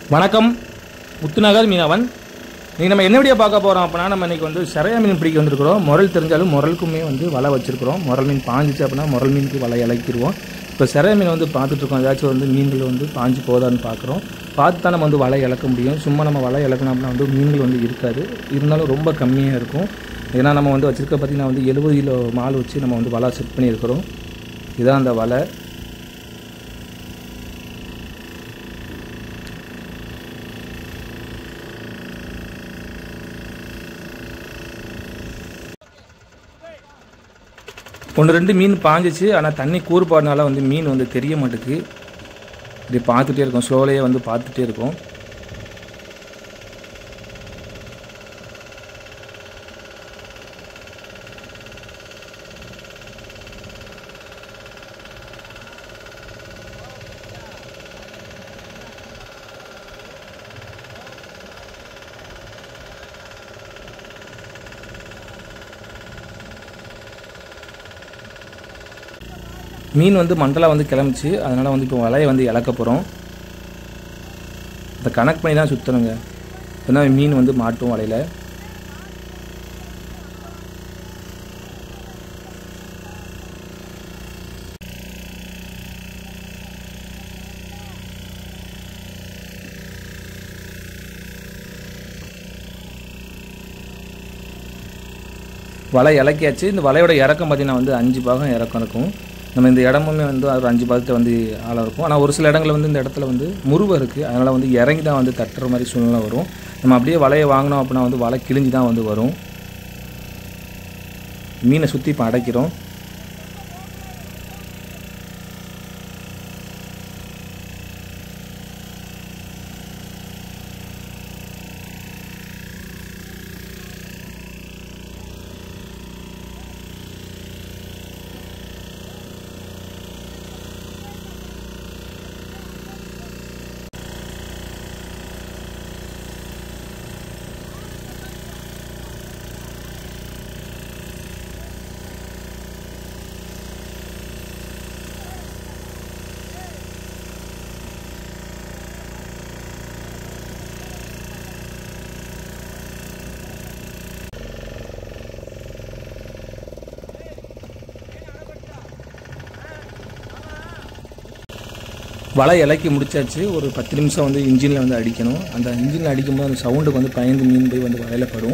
வணக்கம் முத்துநகர் மீனவன் இன்னைக்கு நம்ம என்ன வீடியோ பார்க்க போகிறோம் அப்படின்னா நம்ம இன்னைக்கு வந்து சரையா மீன் பிடிக்க வந்திருக்கிறோம் முரல் தெரிஞ்சாலும் முரலுக்குமே வந்து வலை வச்சிருக்கிறோம் முரல் மீன் பாஞ்சிச்சு அப்படின்னா முரல் மீனுக்கு வலை இலக்கிடுவோம் இப்போ சரையா மீன் வந்து பார்த்துட்டு இருக்கோம் ஏதாச்சும் வந்து மீன்கள் வந்து பாஞ்சு போதான்னு பார்க்குறோம் பார்த்து தான் நம்ம வந்து வலை இழக்க முடியும் சும்மா நம்ம வலை இழக்கணும் அப்படின்னா வந்து மீன்கள் வந்து இருக்காது இருந்தாலும் ரொம்ப கம்மியாக இருக்கும் ஏன்னா நம்ம வந்து வச்சிருக்க பார்த்தீங்கன்னா வந்து எழுபது கிலோ மால் வச்சு நம்ம வந்து வலை செட் பண்ணியிருக்கிறோம் இதான் அந்த வலை ஒன்று ரெண்டு மீன் பாஞ்சிச்சு ஆனால் தண்ணி கூறுபாடுனால வந்து மீன் வந்து தெரிய மாட்டேங்குது இப்படி பார்த்துட்டே இருக்கோம் ஸ்லோலையே வந்து பார்த்துட்டே இருக்கோம் மீன் வந்து மண்டலம் வந்து கிளம்பிச்சு அதனால் வந்து இப்போ வலையை வந்து இழக்க போகிறோம் அதை கனெக்ட் பண்ணி தான் சுற்றணுங்க இப்போ மீன் வந்து மாட்டும் வலையில் வலை இலக்கியாச்சு இந்த வலையோட இறக்கம் பார்த்தீங்கன்னா வந்து அஞ்சு பாகம் இறக்கம் இருக்கும் நம்ம இந்த இடமுமே வந்து ஒரு அஞ்சு பாகத்தை வந்து ஆழம் இருக்கும் ஆனால் ஒரு சில இடங்களில் வந்து இந்த இடத்துல வந்து முருவை இருக்குது அதனால் வந்து இறங்கி தான் வந்து தட்டுற மாதிரி சூழ்நிலை வரும் நம்ம அப்படியே வலையை வாங்கினோம் அப்படின்னா வந்து வலை கிழிஞ்சு தான் வந்து வரும் மீனை சுற்றி இப்போ அடைக்கிறோம் வலை இலக்கி முடிச்சாச்சு ஒரு பத்து நிமிஷம் வந்து இன்ஜினில் வந்து அடிக்கணும் அந்த இன்ஜினில் அடிக்கும்போது அந்த சவுண்டுக்கு வந்து பயந்து மீன் போய் வந்து வலையில் படும்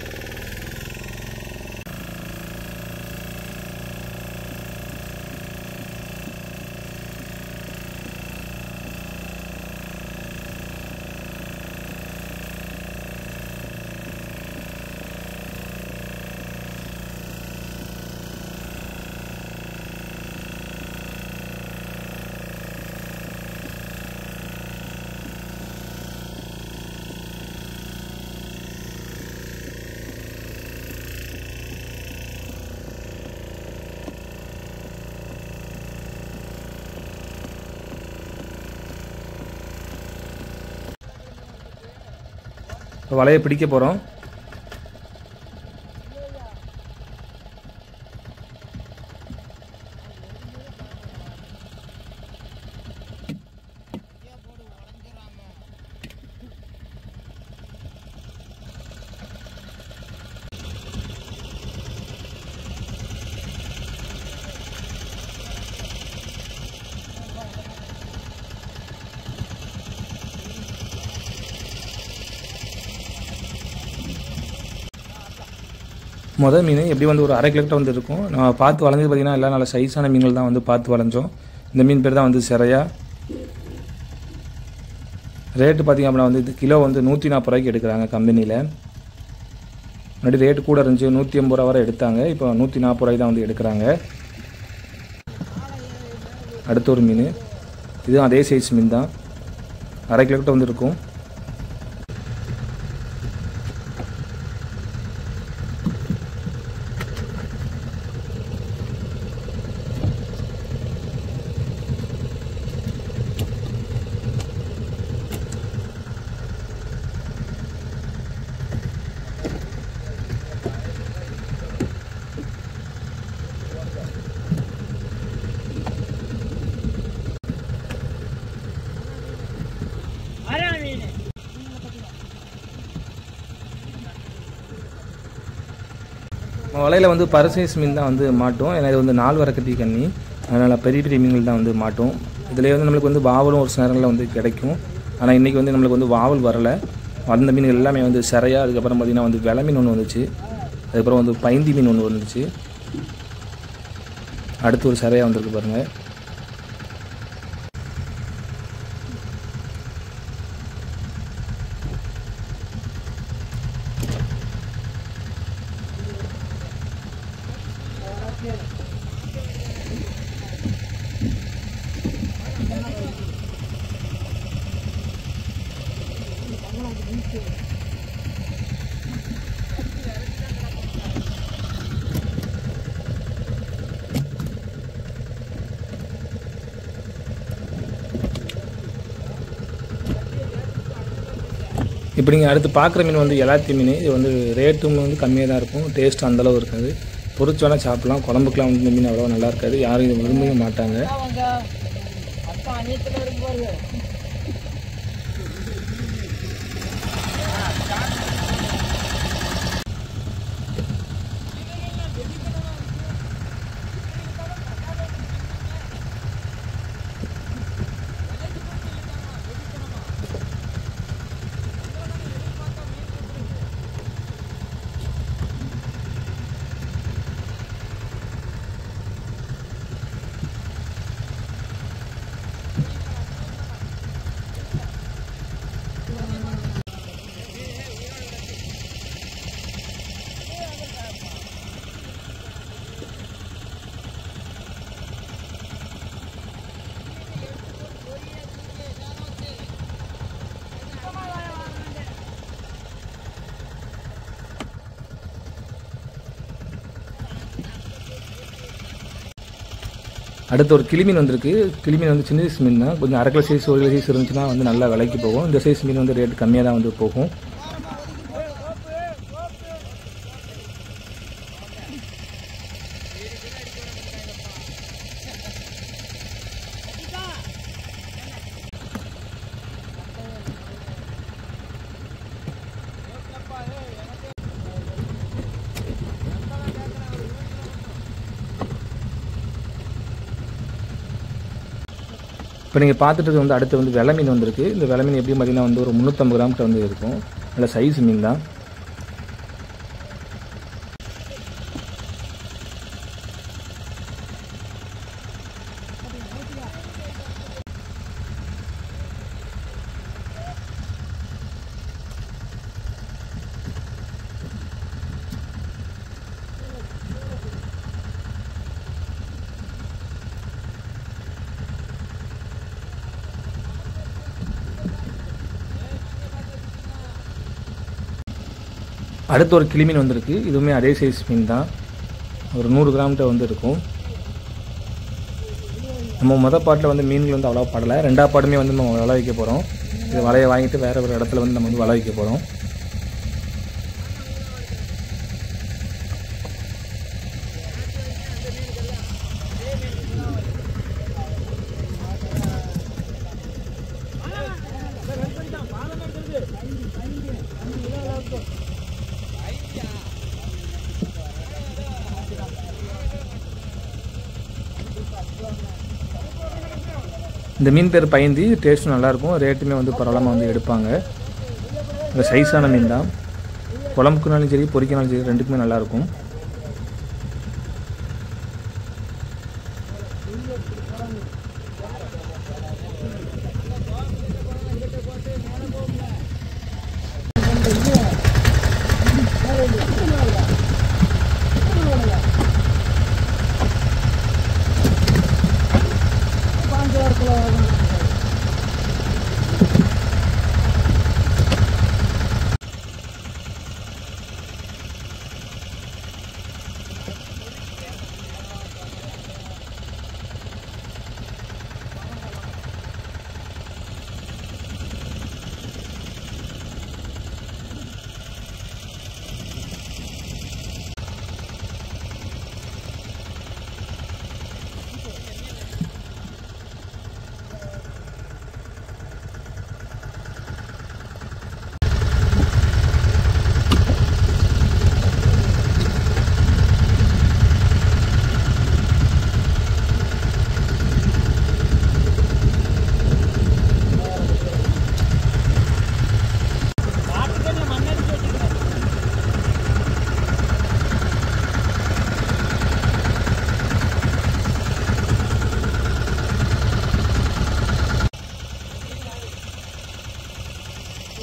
இப்போ வலையை பிடிக்க போகிறோம் முதல் மீன் எப்படி வந்து ஒரு அரை கிலோமீட்டர் வந்து இருக்கும் நம்ம பார்த்து வளைஞ்சது பார்த்தீங்கன்னா எல்லாம் நல்ல சைஸான மீன்கள் தான் வந்து பார்த்து வளைஞ்சோம் இந்த மீன் பேர் தான் வந்து சிறையா ரேட்டு பார்த்தீங்க அப்படின்னா வந்து இது கிலோ வந்து நூற்றி நாற்பது ரூபாய்க்கு எடுக்கிறாங்க கம்பெனியில் முன்னாடி ரேட்டு கூட இருந்துச்சு நூற்றி ஐம்பது ரூபா வரை எடுத்தாங்க இப்போ நூற்றி நாற்பது ரூபாய்க்கு தான் வந்து எடுக்கிறாங்க அடுத்த ஒரு மீன் இதுவும் அதே சைஸ் மீன் தான் அரை கிலோமீட்டர் வந்து இருக்கும் அரை மீன் வலையில் வந்து பரசைஸ் மீன் தான் வந்து மாட்டும் ஏன்னா இது வந்து நாள் வரக்கட்டி கண்ணி அதனால் பெரிய பெரிய மீன்கள் தான் வந்து மாட்டும் இதில் வந்து நம்மளுக்கு வந்து வாவலும் ஒரு சில நேரங்களில் வந்து கிடைக்கும் ஆனால் இன்றைக்கி வந்து நம்மளுக்கு வந்து வாவல் வரலை வந்த மீன்கள் எல்லாமே வந்து சிறையா அதுக்கப்புறம் பார்த்திங்கன்னா வந்து வெலை மீன் ஒன்று வந்துச்சு அதுக்கப்புறம் வந்து பைந்தி மீன் ஒன்று வந்துச்சு அடுத்து ஒரு சிறையா வந்திருக்கு பாருங்கள் இப்போ நீங்கள் அடுத்து பார்க்குற மீன் வந்து எலாத்தி மீன் இது வந்து ரேட்டும் வந்து கம்மியாக தான் இருக்கும் டேஸ்ட் அந்தளவு இருக்காது பொரிச்சு வேணால் சாப்பிட்லாம் குழம்புக்குலாம் வந்து இந்த மீன் அவ்வளோ நல்லா இருக்காது யாரும் இதை விரும்பவே மாட்டாங்க அடுத்து ஒரு கிளிமீன் வந்திருக்கு கிளிமீன் வந்து சின்ன சைஸ் மீன் தான் கொஞ்சம் அரை கிலோ சைஸ் ஒரு கிலோ சைஸ் இருந்துச்சுன்னா வந்து நல்லா விலைக்கு போகும் இந்த சைஸ் மீன் வந்து ரேட் கம்மியாக தான் வந்து போகும் இப்போ நீங்கள் பார்த்துட்டு வந்து அடுத்து வந்து வெலை மீன் வந்திருக்கு இந்த வெலை மீன் எப்படியும் பார்த்தீங்கன்னா வந்து ஒரு முந்நூற்றம்பது கிராம்கிட்ட வந்து இருக்கும் நல்ல சைஸ் மீன் தான் அடுத்து ஒரு கிளிமீன் வந்திருக்கு இதுவுமே அதே சைஸ் மீன் தான் ஒரு நூறு கிராம்கிட்ட வந்து இருக்கும் நம்ம மொதல் பாட்டில் வந்து மீன்கள் வந்து அவ்வளோ படலை ரெண்டாவது பாட்டுமே வந்து நம்ம வலை வைக்க போகிறோம் இது வலையை வாங்கிட்டு வேறு ஒரு இடத்துல வந்து நம்ம வந்து வலை வைக்க போகிறோம் இந்த மீன் பேர் பயந்தி டேஸ்ட்டும் நல்லாயிருக்கும் ரேட்டுமே வந்து பரவாயில்லாமல் வந்து எடுப்பாங்க இந்த சைஸான மீன் தான் குழம்புக்குனாலும் சரி பொரிக்கினாலும் சரி ரெண்டுக்குமே நல்லாயிருக்கும்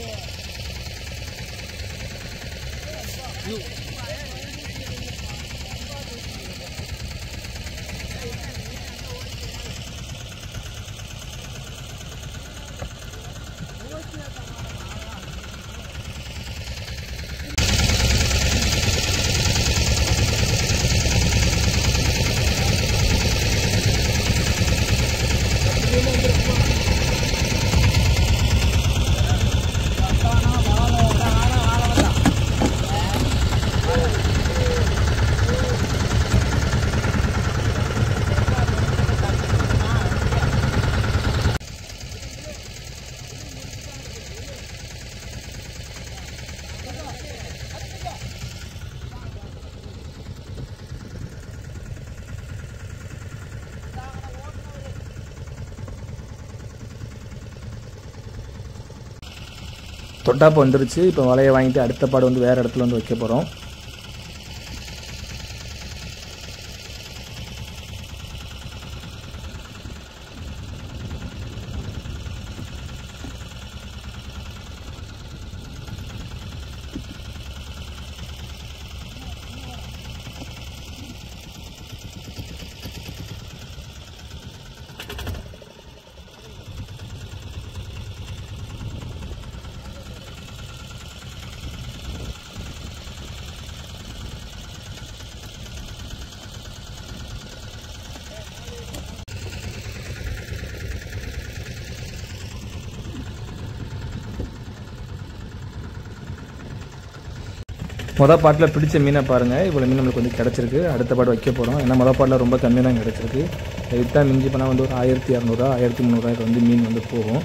தொட்டாப்பு வந்துருச்சு இப்போ வலையை வாங்கிட்டு அடுத்த பாடு வந்து வேறு இடத்துல வந்து வைக்க போகிறோம் மொதல் பாட்டில் பிடிச்ச மீனை பாருங்கள் இவ்வளோ மீன் நம்மளுக்கு வந்து கிடச்சிருக்கு அடுத்த பாட்டு வைக்க போகிறோம் ஏன்னா மொதல் பாட்டில் ரொம்ப கம்மி தான் கிடச்சிருக்கு விற்றா மிஞ்சி போனால் வந்து ஒரு ஆயிரத்தி இரநூறுவா ஆயிரத்தி முந்நூறுவாய்க்கு வந்து மீன் வந்து போகும்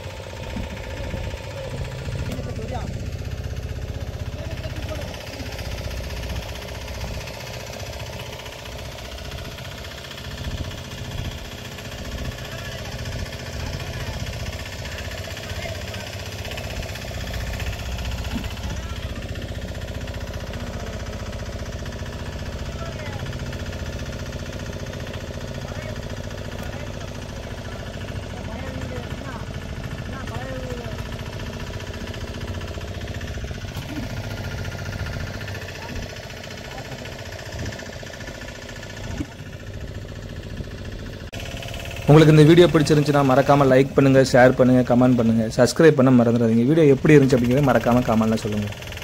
உங்களுக்கு இந்த வீடியோ பிடிச்சிருந்துச்சுன்னா மறக்காமல் லைக் பண்ணுங்கள் ஷேர் பண்ணுங்கள் கமெண்ட் பண்ணுங்கள் சப்ஸ்கிரைப் பண்ண மறந்துடாதீங்க வீடியோ எப்படி இருந்துச்சு அப்படிங்கிறத மறக்காமல் கமெண்ட்டில் சொல்லுங்கள்